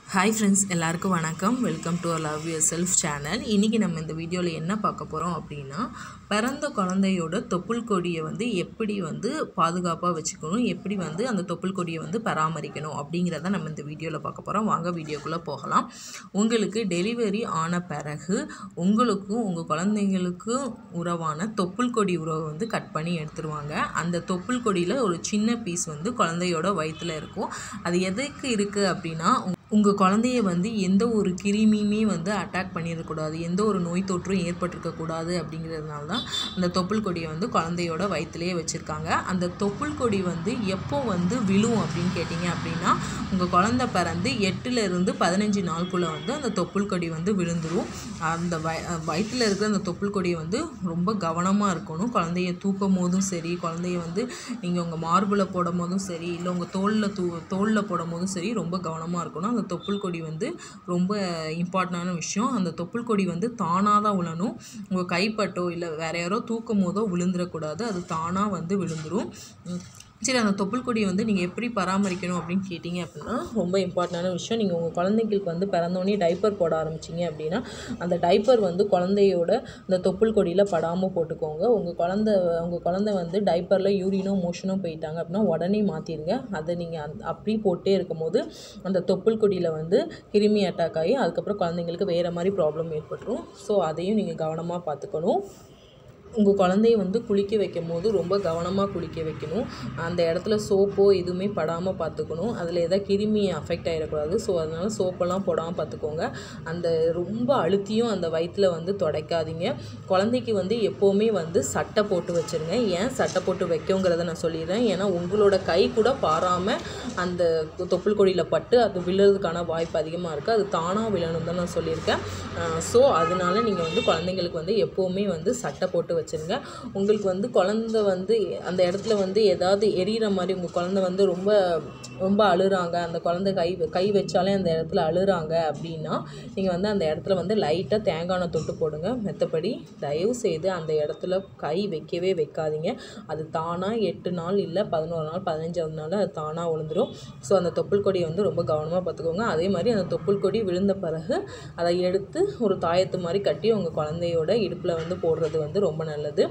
hi friends எல்லாருக்கும் வணக்கம் welcome to love yourself channel இன்றைக்கி நம்ம இந்த வீடியோவில் என்ன பார்க்க போகிறோம் அப்படின்னா பிறந்த குழந்தையோட தொப்புள் கொடியை வந்து எப்படி வந்து பாதுகாப்பாக வச்சுக்கணும் எப்படி வந்து அந்த தொப்புள் கொடியை வந்து பராமரிக்கணும் அப்படிங்கிறத நம்ம இந்த வீடியோவில் பார்க்க போகிறோம் வாங்க வீடியோக்குள்ளே போகலாம் உங்களுக்கு டெலிவரி ஆன பிறகு உங்களுக்கும் உங்கள் குழந்தைங்களுக்கும் உறவான தொப்புள் கொடி உறவை வந்து கட் பண்ணி எடுத்துருவாங்க அந்த தொப்புள் கொடியில் ஒரு சின்ன பீஸ் வந்து குழந்தையோட வயிற்றில் இருக்கும் அது எதுக்கு இருக்குது அப்படின்னா உங்கள் குழந்தைய வந்து எந்த ஒரு கிருமியுமே வந்து அட்டாக் பண்ணிடக்கூடாது எந்த ஒரு நோய் தொற்றும் ஏற்பட்டிருக்கக்கூடாது அப்படிங்கிறதுனால தான் அந்த தொப்புள் கொடியை வந்து குழந்தையோட வயிற்றுலேயே வச்சுருக்காங்க அந்த தொப்புள் கொடி வந்து எப்போ வந்து விழும் அப்படின்னு கேட்டிங்க அப்படின்னா உங்கள் குழந்த பிறந்து எட்டுலேருந்து பதினஞ்சு நாளுக்குள்ளே வந்து அந்த தொப்புள் கொடி வந்து விழுந்துடும் அந்த வய வயிற்றில் இருக்கிற அந்த தொப்புள் கொடியை வந்து ரொம்ப கவனமாக இருக்கணும் குழந்தைய தூக்கும் போதும் சரி குழந்தைய வந்து நீங்கள் உங்கள் மார்பில் போடும் போதும் சரி இல்லை உங்கள் தோளில் தூ தோளில் போடும் போதும் சரி ரொம்ப கவனமாக இருக்கணும் அந்த தொப்புள் கொடி வந்து ரொம்ப இம்பார்ட்டண்டான விஷயம் அந்த தொப்புள் கொடி வந்து தானாக தான் விழணும் உங்கள் கைப்பட்டோ இல்லை வேற யாரோ தூக்கும் போதோ விழுந்துடக்கூடாது அது தானாக வந்து விழுந்துடும் சரி அந்த தொப்புள் கொடியை வந்து நீங்கள் எப்படி பராமரிக்கணும் அப்படின்னு கேட்டிங்க அப்படின்னா ரொம்ப இம்பார்ட்டண்டான விஷயம் நீங்கள் உங்கள் குழந்தைங்களுக்கு வந்து பிறந்தோடனே டைப்பர் போட ஆரம்பிச்சிங்க அப்படின்னா அந்த டைப்பர் வந்து குழந்தையோட அந்த தொப்புள் கொடியில் படாமல் போட்டுக்கோங்க உங்கள் குழந்த உங்கள் குழந்தை வந்து டைப்பரில் யூரினோ மோஷனோ போயிட்டாங்க அப்படின்னா உடனே மாற்றிடுங்க அதை நீங்கள் அந் அப்படி போட்டே இருக்கும்போது அந்த தொப்புள் கொடியில் வந்து கிருமி அட்டாக் ஆகி அதுக்கப்புறம் குழந்தைங்களுக்கு வேறு மாதிரி ப்ராப்ளம் ஏற்பட்டுரும் ஸோ அதையும் நீங்கள் கவனமாக பார்த்துக்கணும் உங்கள் குழந்தைய வந்து குளிக்க வைக்கும் போது ரொம்ப கவனமாக குளிக்க வைக்கணும் அந்த இடத்துல சோப்போ எதுவுமே படாமல் பார்த்துக்கணும் அதில் எதாவது கிருமி அஃபெக்ட் ஆகிடக்கூடாது ஸோ அதனால் சோப்பெல்லாம் போடாமல் பார்த்துக்கோங்க அந்த ரொம்ப அழுத்தியும் அந்த வயிற்றில் வந்து துடைக்காதீங்க குழந்தைக்கு வந்து எப்போவுமே வந்து சட்டை போட்டு வச்சுருங்க ஏன் சட்டை போட்டு வைக்கோங்கிறத நான் சொல்லிடுறேன் ஏன்னா உங்களோட கை கூட பாராமல் அந்த தொப்புள் கொடியில் பட்டு அது விழுறதுக்கான வாய்ப்பு அதிகமாக இருக்குது அது தானாக விழணும் தான் நான் சொல்லியிருக்கேன் ஸோ அதனால நீங்கள் வந்து குழந்தைங்களுக்கு வந்து எப்போவுமே வந்து சட்டை போட்டு வச்சுருங்க உங்களுக்கு வந்து குழந்த வந்து அந்த இடத்துல வந்து ஏதாவது எரியிற மாதிரி உங்கள் குழந்த வந்து ரொம்ப ரொம்ப அழுறாங்க அந்த குழந்த கை கை வச்சாலே அந்த இடத்துல அழுறாங்க அப்படின்னா நீங்கள் வந்து அந்த இடத்துல வந்து லைட்டாக தேங்காய் எண்ணெய் தொட்டு போடுங்க மற்றபடி தயவு செய்து அந்த இடத்துல கை வைக்கவே வைக்காதீங்க அது தானாக எட்டு நாள் இல்லை பதினோரு நாள் பதினஞ்சாவது நாள் அது தானாக விழுந்துடும் ஸோ அந்த தொப்புள் கொடியை வந்து ரொம்ப கவனமாக பார்த்துக்கோங்க அதே மாதிரி அந்த தொப்புள் கொடி விழுந்த பிறகு அதை எடுத்து ஒரு தாயத்து மாதிரி கட்டி உங்கள் குழந்தையோட இடுப்பில் வந்து போடுறது வந்து ரொம்ப நல்லது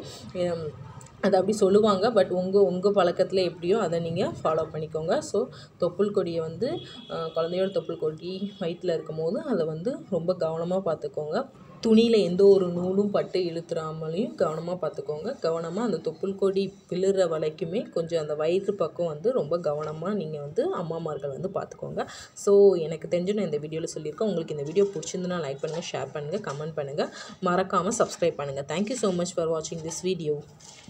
அது அப்படி சொல்லுவாங்க பட் உங்கள் உங்கள் பழக்கத்தில் எப்படியோ அதை நீங்கள் ஃபாலோ பண்ணிக்கோங்க ஸோ தொப்புள் கொடியை வந்து குழந்தையோட தொப்புள் கொடி வயிற்றில் இருக்கும் போது அதை வந்து ரொம்ப கவனமாக பார்த்துக்கோங்க துணியில் எந்த ஒரு நூலும் பட்டு இழுத்துறாமலையும் கவனமாக பார்த்துக்கோங்க கவனமாக அந்த தொப்புள் கொடி விழுற வரைக்குமே கொஞ்சம் அந்த வயிற்று பக்கம் வந்து ரொம்ப கவனமாக நீங்கள் வந்து அம்மாமார்கள் வந்து பார்த்துக்கோங்க ஸோ எனக்கு தெரிஞ்சு நான் இந்த வீடியோவில் சொல்லியிருக்கேன் உங்களுக்கு இந்த வீடியோ பிடிச்சிருந்துன்னா லைக் பண்ணுங்கள் ஷேர் பண்ணுங்கள் கமெண்ட் பண்ணுங்கள் மறக்காமல் சப்ஸ்கிரைப் பண்ணுங்கள் தேங்க்யூ ஸோ மச் ஃபார் வாட்சிங் திஸ் வீடியோ